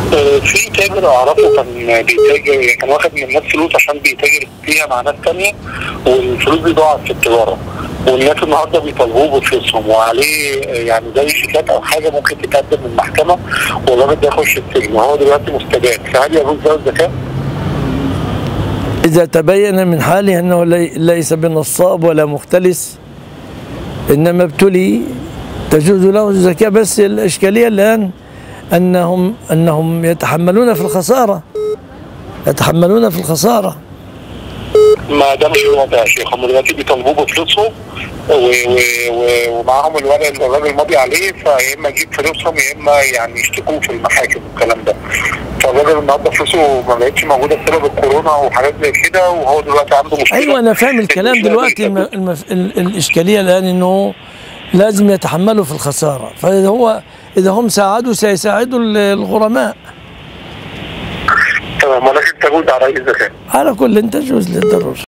آه، في تاجر اعرفه كان بيتاجر كان واخد من الناس فلوس عشان بيتاجر فيها مع ناس تانية والفلوس دي ضاعت في التجاره والناس النهارده بيطالبوه بفلوسهم وعليه آه، يعني زي شيكات او حاجه ممكن تتقدم من المحكمه والراجل ده يخش السجن وهو دلوقتي مستجاب فهل يجوز ده الزكاه؟ إذا تبين من حاله أنه لي- ليس بنصاب ولا مختلس إنما ابتلي تجوز له الزكاة بس الإشكالية الآن أنهم أنهم يتحملون في الخسارة يتحملون في الخسارة ما ده مش الوضع يا شيخ هم دلوقتي بيطالبوه بفلوسهم و- و- و- ومعاهم الورق اللي الراجل ماضي عليه فيا اما يجيب فلوسهم يا اما يعني يشتكوه في المحاكم والكلام ده فالراجل النهارده فلوسه ما بقتش موجوده بسبب الكورونا وحاجات زي كده وهو دلوقتي عنده مشكله أيوة أنا فاهم الكلام المشكلة دلوقتي دي الم... المف... ال... الإشكالية الآن أنه لازم يتحملوا في الخسارة فإذا هو إذا هم ساعدوا سيساعدوا ال- الغرماء تمام ولكن تجوز على اي زكاه على كل تجوز للضرورة